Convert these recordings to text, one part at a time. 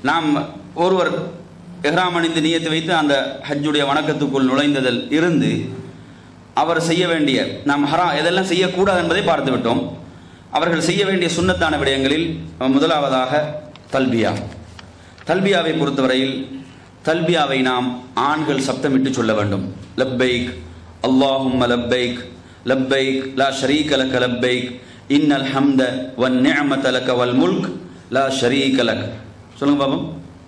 நாம் ஒருவர் எஹ்ராம் அணிந்து நியத்து வைத்து அந்த ஹஜ்ஜுடைய வணக்கத்துக்குள் நுழைந்ததில் இருந்து அவர் செய்ய வேண்டிய நாம் ஹரா எதெல்லாம் செய்யக்கூடாது என்பதை பார்த்து விட்டோம் அவர்கள் செய்ய வேண்டிய சுண்ணத்தான விடயங்களில் முதலாவதாக தல்பியா தல்பியாவை பொறுத்தவரையில் தல்பியாவை நாம் ஆண்கள் சப்தமிட்டு சொல்ல வேண்டும் லப்பைக் அல்லாஹும்ம லப்பைக் லப்பைக் லா ஷரீக லக லப்பைக் இன்னல் ஹம்த வன் நிஅமத லக வல் முல்க் லா ஷரீக லக் சொல்லுங்க பாப்போம்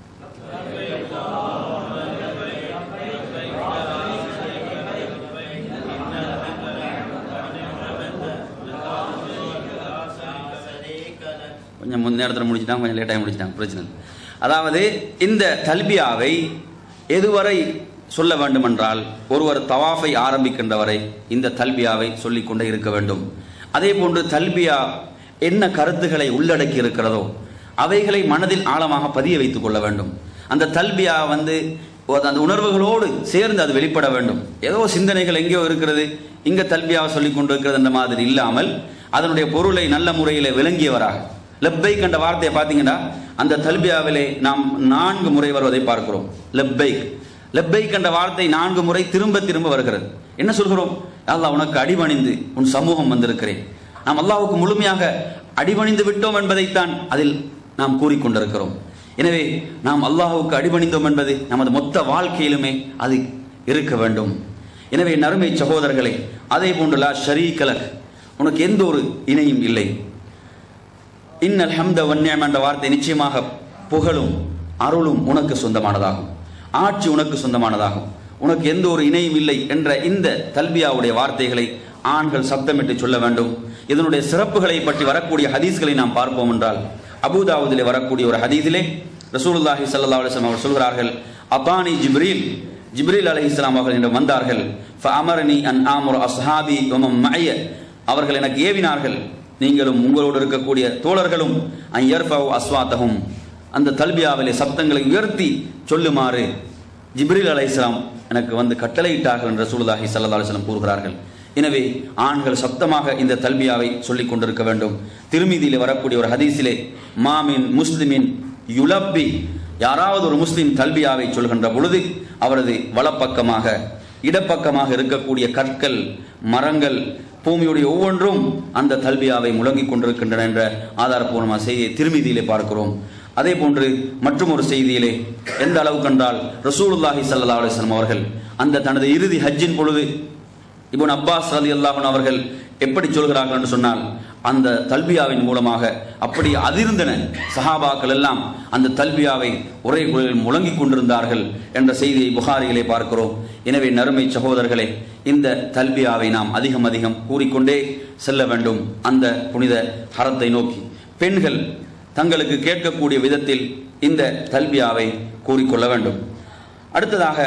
கொஞ்சம் முன் நேரத்தில் முடிச்சிட்டாங்க கொஞ்சம் லேட்டாக முடிச்சிட்டாங்க பிரச்சனை இல்லை அதாவது இந்த தல்பியாவை எதுவரை சொல்ல வேண்டுமென்றால் ஒருவர் தவாஃபை ஆரம்பிக்கின்ற வரை இந்த தல்பியாவை சொல்லிக்கொண்டே இருக்க வேண்டும் அதே போன்று தல்பியா என்ன கருத்துக்களை உள்ளடக்கி இருக்கிறதோ அவைகளை மனதில் ஆழமாக பதிய வைத்துக் கொள்ள வேண்டும் அந்த தல்பியா வந்து அந்த உணர்வுகளோடு சேர்ந்து அது வெளிப்பட வேண்டும் ஏதோ சிந்தனைகள் எங்கேயோ இருக்கிறது இங்க தல்பியாவை சொல்லிக் கொண்டிருக்கிறது என்ற மாதிரி இல்லாமல் அதனுடைய பொருளை நல்ல முறையில் விளங்கியவராக லெப்பை கண்ட வார்த்தையை பார்த்தீங்கன்னா அந்த தல்பியாவிலே நாம் நான்கு முறை வருவதை பார்க்கிறோம் லெப்பைக் லெப்பை கண்ட வார்த்தை நான்கு முறை திரும்ப திரும்ப வருகிறது என்ன சொல்கிறோம் அல்லாஹ் உனக்கு அடிபணிந்து உன் சமூகம் வந்திருக்கிறேன் நாம் அல்லாஹ்வுக்கு முழுமையாக அடிபணிந்து விட்டோம் என்பதைத்தான் அதில் நாம் கூறிக்கொண்டிருக்கிறோம் எனவே நாம் அல்லாஹ்வுக்கு அடிபணிந்தோம் என்பது நமது மொத்த வாழ்க்கையிலுமே அது இருக்க வேண்டும் எனவே நறுமை சகோதரர்களே அதே போன்று லா ஷரீகலக் உனக்கு எந்த ஒரு இணையும் இல்லை இன்னல் ஹம்த வன்னியம் என்ற வார்த்தை நிச்சயமாக புகழும் அருளும் உனக்கு சொந்தமானதாகும் ஆட்சி உனக்கு சொந்தமானதாகும் உனக்கு எந்த ஒரு இணையும் இல்லை என்ற இந்த தல்பியாவுடைய வார்த்தைகளை ஆண்கள் சப்தமிட்டு சொல்ல வேண்டும் இதனுடைய சிறப்புகளை பற்றி வரக்கூடிய ஹதீஸ்களை நாம் பார்ப்போம் என்றால் அபுதாவுதிலே வரக்கூடிய ஒரு ஹதீஸிலே ரசூலுல்லாஹி ஸல்லல்லாஹு அலைஹி வஸல்லம் அவர்கள் சொல்கிறார்கள் அபானி ஜிப்ரீல் ஜிப்ரீல் அலைஹிஸ்ஸலாம் அவர்கள் என்று வந்தார்கள் ஃபஅமரனி அன் ஆமுர் அஸ்ஹாபி வமம் மஅய அவர்கள் எனக்கு ஏவினார்கள் நீங்களும் உங்களோடு இருக்கக்கூடிய தோழர்களும் ஐயர்ஃபவ் அஸ்வாத்தகும் அந்த தல்பியாவிலே சப்தங்களை உயர்த்தி சொல்லுமாறு ஜிப்ரில் அலைஹிஸ்ஸலாம் எனக்கு வந்து கட்டளையிட்டார்கள் என்று ரசூலுல்லாஹி ஸல்லல்லாஹு அலைஹி வஸல்லம் கூறுகிறார்கள் எனவே ஆண்கள் சப்தமாக இந்த தல்பியாவை சொல்லிக் கொண்டிருக்க வேண்டும் திருமீதியிலே வரக்கூடிய ஒரு ஹதீஸிலே மாமின் முஸ்லிமின் யுலப்பி யாராவது ஒரு முஸ்லிம் தல்பியாவை சொல்கின்ற பொழுது அவரது வலப்பக்கமாக இடப்பக்கமாக இருக்கக்கூடிய கற்கள் மரங்கள் பூமியுடைய ஒவ்வொன்றும் அந்த தல்பியாவை முழங்கிக் கொண்டிருக்கின்றன என்ற ஆதாரப்பூர்வமான செய்தியை திருமீதியிலே பார்க்கிறோம் அதே போன்று மற்றும் ஒரு செய்தியிலே எந்த அளவு கண்டால் ரசூலுல்லாஹி ஸல்லல்லாஹு அலைஹி வஸல்லம் அவர்கள் அந்த தனது இறுதி ஹஜ்ஜின் பொழுது இப்னு அப்பாஸ் ரலியல்லாஹு அன்ஹு அவர்கள் எப்படி சொல்கிறார்கள் என்று சொன்னால் அந்த தல்பியாவின் மூலமாக அப்படி அதிர்ந்தன சஹாபாக்கள் எல்லாம் அந்த தல்பியாவை ஒரே குரலில் முழங்கிக் கொண்டிருந்தார்கள் என்ற செய்தியை புகாரியிலே பார்க்கிறோம் எனவே நறுமை சகோதரர்களே இந்த தல்பியாவை நாம் அதிகம் அதிகம் கூறிக்கொண்டே செல்ல வேண்டும் அந்த புனித ஹரத்தை நோக்கி பெண்கள் தங்களுக்கு கேட்கக்கூடிய விதத்தில் இந்த தல்பியாவை கூறிக்கொள்ள வேண்டும் அடுத்ததாக